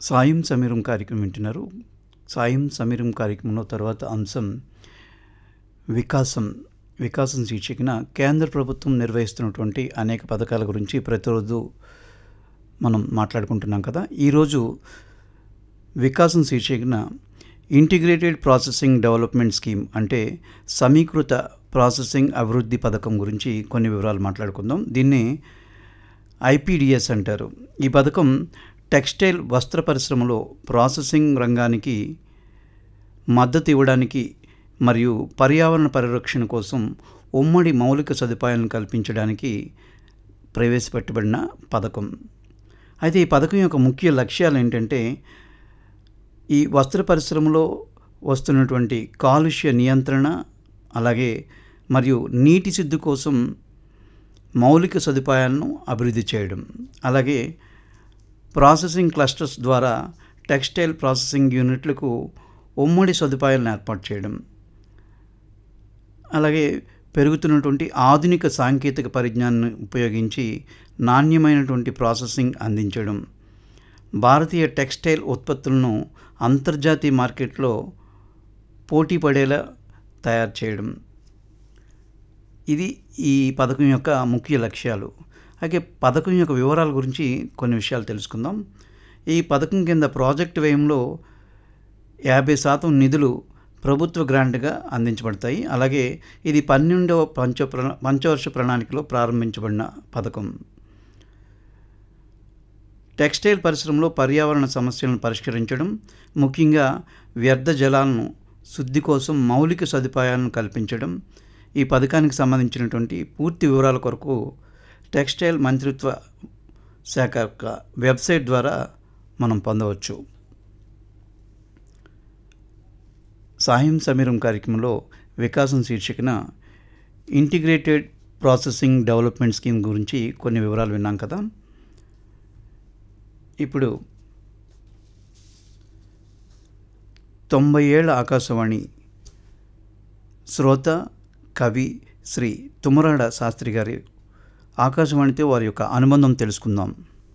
సాయం సమీరం కార్యక్రమం వింటున్నారు సాయం సమీరం కార్యక్రమంలో తర్వాత అంశం వికాసం వికాసం శీర్షికన కేంద్ర ప్రభుత్వం నిర్వహిస్తున్నటువంటి అనేక పథకాల గురించి ప్రతిరోజు మనం మాట్లాడుకుంటున్నాం కదా ఈరోజు వికాసం శీర్షికన ఇంటిగ్రేటెడ్ ప్రాసెసింగ్ డెవలప్మెంట్ స్కీమ్ అంటే సమీకృత ప్రాసెసింగ్ అభివృద్ధి పథకం గురించి కొన్ని వివరాలు మాట్లాడుకుందాం దీన్ని ఐపీడిఎస్ అంటారు ఈ పథకం టెక్స్టైల్ వస్త్ర పరిశ్రమలో ప్రాసెసింగ్ రంగానికి మద్దతు ఇవ్వడానికి మరియు పర్యావరణ పరిరక్షణ కోసం ఉమ్మడి మౌలిక సదుపాయాలను కల్పించడానికి ప్రవేశపెట్టబడిన పథకం అయితే ఈ పథకం యొక్క ముఖ్య లక్ష్యాలు ఏంటంటే ఈ వస్త్ర పరిశ్రమలో వస్తున్నటువంటి కాలుష్య నియంత్రణ అలాగే మరియు నీటి శుద్ధి కోసం మౌలిక సదుపాయాలను అభివృద్ధి చేయడం అలాగే ప్రాసెసింగ్ క్లస్టర్స్ ద్వారా టెక్స్టైల్ ప్రాసెసింగ్ యూనిట్లకు ఉమ్మడి సదుపాయాలను ఏర్పాటు చేయడం అలాగే పెరుగుతున్నటువంటి ఆధునిక సాంకేతిక పరిజ్ఞానాన్ని ఉపయోగించి నాణ్యమైనటువంటి ప్రాసెసింగ్ అందించడం భారతీయ టెక్స్టైల్ ఉత్పత్తులను అంతర్జాతీయ మార్కెట్లో పోటీ పడేలా తయారు చేయడం ఇది ఈ పథకం యొక్క ముఖ్య లక్ష్యాలు అలాగే పథకం యొక్క వివరాల గురించి కొన్ని విషయాలు తెలుసుకుందాం ఈ పథకం కింద ప్రాజెక్ట్ వ్యయంలో యాభై శాతం నిధులు ప్రభుత్వ గ్రాంట్గా అందించబడతాయి అలాగే ఇది పన్నెండవ పంచ పంచవర్ష ప్రణాళికలో ప్రారంభించబడిన పథకం టెక్స్టైల్ పరిశ్రమలో పర్యావరణ సమస్యలను పరిష్కరించడం ముఖ్యంగా వ్యర్థ జలాలను శుద్ధి కోసం మౌలిక సదుపాయాలను కల్పించడం ఈ పథకానికి సంబంధించినటువంటి పూర్తి వివరాల కొరకు టెక్స్టైల్ మంత్రిత్వ శాఖ యొక్క వెబ్సైట్ ద్వారా మనం పొందవచ్చు సాయం సమీరం కార్యక్రమంలో వికాసం శీర్షికన ఇంటిగ్రేటెడ్ ప్రాసెసింగ్ డెవలప్మెంట్ స్కీమ్ గురించి కొన్ని వివరాలు విన్నాం కదా ఇప్పుడు తొంభై ఏళ్ళ ఆకాశవాణి శ్రోత కవి శ్రీ తుమ్మరాడ శాస్త్రి గారి ఆకాశవాణితో వారి యొక్క అనుబంధం తెలుసుకుందాం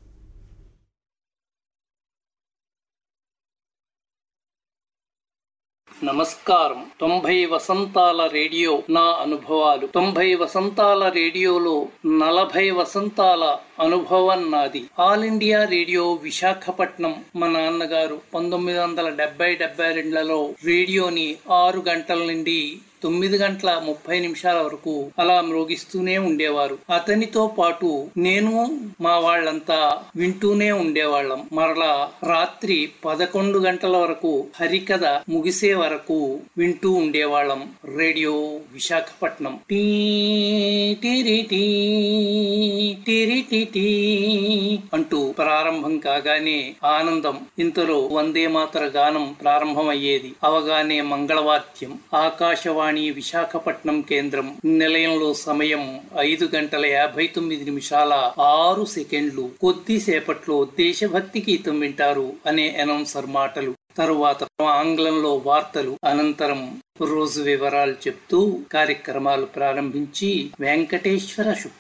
నమస్కారం తొంభై వసంతాల రేడియో నా అనుభవాలు తొంభై వసంతాల రేడియోలో నలభై వసంతాల అనుభవం నాది ఆల్ ఇండియా రేడియో విశాఖపట్నం మా నాన్నగారు పంతొమ్మిది వందల డెబ్బై డెబ్బై రెండులలో రేడియోని ఆరు గంటల నుండి తొమ్మిది గంటల ముప్పై నిమిషాల వరకు అలా మ్రోగిస్తూనే ఉండేవారు అతనితో పాటు నేను మా వాళ్ళంతా వింటూనే ఉండేవాళ్ళం మరలా రాత్రి పదకొండు గంటల వరకు హరికథ ముగిసే వరకు వింటూ ఉండేవాళ్ళం రేడియో విశాఖపట్నం టీ టీరి టీ టీరి టీ టీ అంటూ ప్రారంభం కాగానే ఆనందం ఇంతలో వందే మాతర గానం ప్రారంభమయ్యేది అవగానే మంగళవాద్యం ఆకాశవాణి విశాఖపట్నం కేంద్రం నిలయంలో సమయం ఐదు గంటల యాభై తొమ్మిది నిమిషాల ఆరు సెకండ్లు కొద్దిసేపట్లో దేశభక్తి గీతం వింటారు అనే అనౌన్సర్ మాటలు తరువాత ఆంగ్లంలో వార్తలు అనంతరం రోజు వివరాలు చెప్తూ కార్యక్రమాలు ప్రారంభించి వెంకటేశ్వర